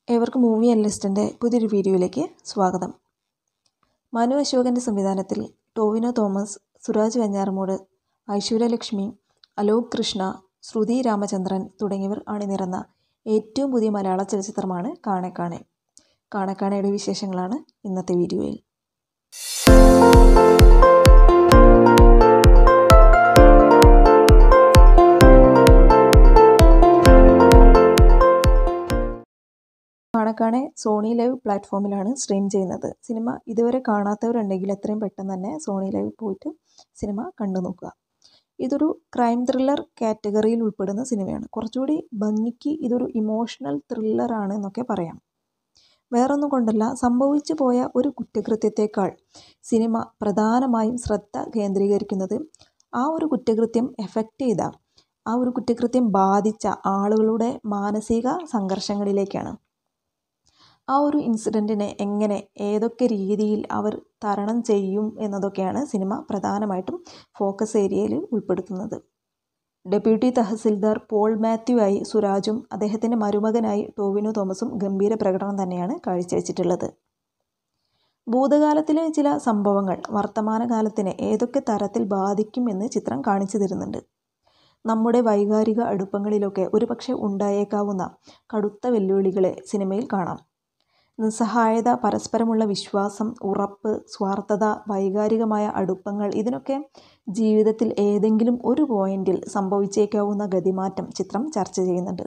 ഏവർക്കും മൂവി അനലിസ്റ്റിൻ്റെ പുതിയൊരു വീഡിയോയിലേക്ക് സ്വാഗതം മനു അശോകൻ്റെ സംവിധാനത്തിൽ ടോവിനോ തോമസ് സുരാജ് വെഞ്ഞാറമൂട് ഐശ്വര്യലക്ഷ്മി അലോക് കൃഷ്ണ ശ്രുതി രാമചന്ദ്രൻ തുടങ്ങിയവർ അണിനിരന്ന ഏറ്റവും പുതിയ മലയാള ചലച്ചിത്രമാണ് കാണെ കാണെ കാണെ കാണയുടെ വിശേഷങ്ങളാണ് ഇന്നത്തെ വീഡിയോയിൽ കാണക്കാണെ സോണി ലൈവ് പ്ലാറ്റ്ഫോമിലാണ് സ്ട്രീം ചെയ്യുന്നത് സിനിമ ഇതുവരെ കാണാത്തവരുണ്ടെങ്കിൽ എത്രയും പെട്ടെന്ന് തന്നെ സോണി ലൈവ് പോയിട്ട് സിനിമ കണ്ടു നോക്കുക ഇതൊരു ക്രൈം ത്രില്ലർ കാറ്റഗറിയിൽ ഉൾപ്പെടുന്ന സിനിമയാണ് കുറച്ചുകൂടി ഭംഗിക്ക് ഇതൊരു ഇമോഷണൽ ത്രില്ലറാണ് എന്നൊക്കെ പറയാം വേറൊന്നും കൊണ്ടല്ല സംഭവിച്ചു പോയ ഒരു കുറ്റകൃത്യത്തേക്കാൾ സിനിമ പ്രധാനമായും ശ്രദ്ധ കേന്ദ്രീകരിക്കുന്നത് ആ ഒരു കുറ്റകൃത്യം എഫക്റ്റ് ചെയ്ത ആ ഒരു കുറ്റകൃത്യം ബാധിച്ച ആളുകളുടെ മാനസിക സംഘർഷങ്ങളിലേക്കാണ് ആ ഒരു ഇൻസിഡൻറ്റിനെ എങ്ങനെ ഏതൊക്കെ രീതിയിൽ അവർ തരണം ചെയ്യും എന്നതൊക്കെയാണ് സിനിമ പ്രധാനമായിട്ടും ഫോക്കസ് ഏരിയയിൽ ഉൾപ്പെടുത്തുന്നത് ഡെപ്യൂട്ടി തഹസിൽദാർ പോൾ മാത്യു ആയി സുരാജും അദ്ദേഹത്തിൻ്റെ മരുമകനായി ടോവിനോ തോമസും ഗംഭീര പ്രകടനം തന്നെയാണ് കാഴ്ചവെച്ചിട്ടുള്ളത് ഭൂതകാലത്തിലെ ചില സംഭവങ്ങൾ വർത്തമാനകാലത്തിനെ ഏതൊക്കെ തരത്തിൽ ബാധിക്കുമെന്ന് ചിത്രം കാണിച്ചു തരുന്നുണ്ട് നമ്മുടെ വൈകാരിക അടുപ്പങ്ങളിലൊക്കെ ഒരുപക്ഷെ ഉണ്ടായേക്കാവുന്ന കടുത്ത വെല്ലുവിളികളെ സിനിമയിൽ കാണാം നിസ്സഹായത പരസ്പരമുള്ള വിശ്വാസം ഉറപ്പ് സ്വാർത്ഥത വൈകാരികമായ അടുപ്പങ്ങൾ ഇതിനൊക്കെ ജീവിതത്തിൽ ഏതെങ്കിലും ഒരു പോയിന്റിൽ സംഭവിച്ചേക്കാവുന്ന ഗതിമാറ്റം ചിത്രം ചർച്ച ചെയ്യുന്നുണ്ട്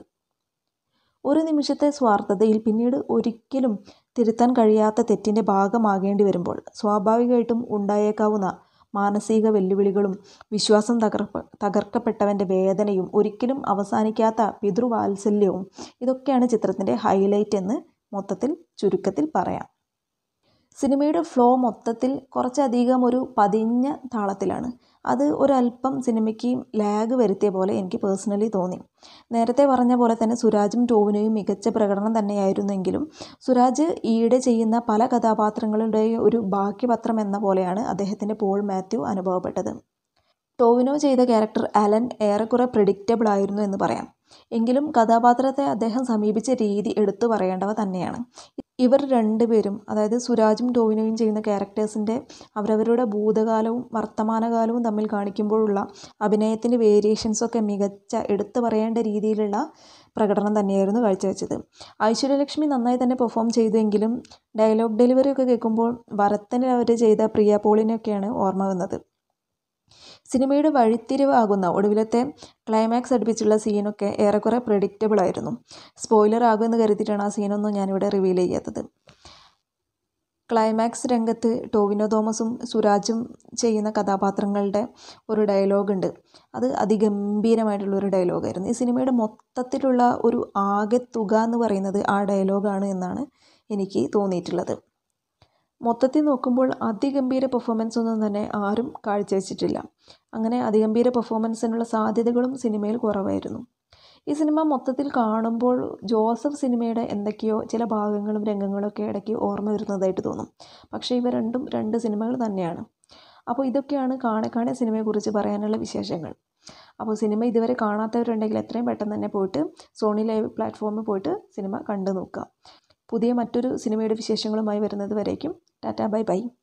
ഒരു നിമിഷത്തെ സ്വാർത്ഥതയിൽ പിന്നീട് ഒരിക്കലും തിരുത്താൻ കഴിയാത്ത തെറ്റിൻ്റെ ഭാഗമാകേണ്ടി വരുമ്പോൾ സ്വാഭാവികമായിട്ടും ഉണ്ടായേക്കാവുന്ന മാനസിക വെല്ലുവിളികളും വിശ്വാസം തകർപ്പ തകർക്കപ്പെട്ടവൻ്റെ വേദനയും ഒരിക്കലും അവസാനിക്കാത്ത പിതൃവാത്സല്യവും ഇതൊക്കെയാണ് ചിത്രത്തിൻ്റെ ഹൈലൈറ്റ് എന്ന് മൊത്തത്തിൽ ചുരുക്കത്തിൽ പറയാം സിനിമയുടെ ഫ്ലോ മൊത്തത്തിൽ കുറച്ചധികം ഒരു പതിഞ്ഞ താളത്തിലാണ് അത് ഒരല്പം സിനിമയ്ക്ക് ലാഗ് വരുത്തിയ പോലെ എനിക്ക് പേഴ്സണലി തോന്നി നേരത്തെ പറഞ്ഞ പോലെ തന്നെ സുരാജും ടോവിനോയും മികച്ച പ്രകടനം തന്നെയായിരുന്നെങ്കിലും സുരാജ് ഈയിടെ ചെയ്യുന്ന പല കഥാപാത്രങ്ങളുടെയും ഒരു ബാക്കിപത്രം എന്ന പോലെയാണ് അദ്ദേഹത്തിൻ്റെ പോൾ മാത്യു അനുഭവപ്പെട്ടത് ടോവിനോ ചെയ്ത ക്യാരക്ടർ അലൻ ഏറെക്കുറെ പ്രിഡിക്റ്റബിൾ ആയിരുന്നു എന്ന് പറയാം എങ്കിലും കഥാപാത്രത്തെ അദ്ദേഹം സമീപിച്ച രീതി എടുത്തു പറയേണ്ടവ തന്നെയാണ് ഇവർ രണ്ടുപേരും അതായത് സുരാജും ടോവിനോയും ചെയ്യുന്ന ക്യാരക്ടേഴ്സിൻ്റെ അവരവരുടെ ഭൂതകാലവും വർത്തമാനകാലവും തമ്മിൽ കാണിക്കുമ്പോഴുള്ള അഭിനയത്തിൻ്റെ വേരിയേഷൻസൊക്കെ മികച്ച എടുത്തു പറയേണ്ട രീതിയിലുള്ള പ്രകടനം തന്നെയായിരുന്നു കാഴ്ചവെച്ചത് ഐശ്വര്യലക്ഷ്മി നന്നായി തന്നെ പെർഫോം ചെയ്തുവെങ്കിലും ഡയലോഗ് ഡെലിവറി ഒക്കെ കേൾക്കുമ്പോൾ വരത്തനിൽ അവർ ചെയ്ത പ്രിയ പോളിനെയൊക്കെയാണ് ഓർമ്മ വന്നത് സിനിമയുടെ വഴിത്തിരിവ് ആകുന്ന ഒടുവിലത്തെ ക്ലൈമാക്സ് അടുപ്പിച്ചുള്ള സീനൊക്കെ ഏറെക്കുറെ പ്രഡിക്റ്റബിൾ ആയിരുന്നു സ്പോയിലർ ആകുമെന്ന് കരുതിയിട്ടാണ് ആ സീനൊന്നും ഞാനിവിടെ റിവീൽ ചെയ്യാത്തത് ക്ലൈമാക്സ് രംഗത്ത് ടോവിനോ തോമസും സുരാജും ചെയ്യുന്ന കഥാപാത്രങ്ങളുടെ ഒരു ഡയലോഗ് ഉണ്ട് അത് അതിഗംഭീരമായിട്ടുള്ളൊരു ഡയലോഗായിരുന്നു ഈ സിനിമയുടെ മൊത്തത്തിലുള്ള ഒരു ആകെ തുക എന്ന് പറയുന്നത് ആ ഡയലോഗാണ് എന്നാണ് എനിക്ക് തോന്നിയിട്ടുള്ളത് മൊത്തത്തിൽ നോക്കുമ്പോൾ അതിഗംഭീര പെർഫോമൻസ് ഒന്നും തന്നെ ആരും കാഴ്ചവെച്ചിട്ടില്ല അങ്ങനെ അതിഗംഭീര പെർഫോമൻസിനുള്ള സാധ്യതകളും സിനിമയിൽ കുറവായിരുന്നു ഈ സിനിമ മൊത്തത്തിൽ കാണുമ്പോൾ ജോസഫ് സിനിമയുടെ എന്തൊക്കെയോ ചില ഭാഗങ്ങളും രംഗങ്ങളൊക്കെ ഇടയ്ക്ക് ഓർമ്മ വരുന്നതായിട്ട് തോന്നും പക്ഷേ ഇവ രണ്ടും രണ്ട് സിനിമകൾ തന്നെയാണ് അപ്പോൾ ഇതൊക്കെയാണ് കാണെ കാണെ സിനിമയെക്കുറിച്ച് പറയാനുള്ള വിശേഷങ്ങൾ അപ്പോൾ സിനിമ ഇതുവരെ കാണാത്തവരുണ്ടെങ്കിൽ എത്രയും പെട്ടെന്ന് തന്നെ പോയിട്ട് സോണി ലൈവ് പ്ലാറ്റ്ഫോമിൽ പോയിട്ട് സിനിമ കണ്ടു നോക്കുക പുതിയ മറ്റൊരു സിനിമയുടെ വിശേഷങ്ങളുമായി വരുന്നത് വരേക്കും ടാറ്റാ ബൈ ബൈ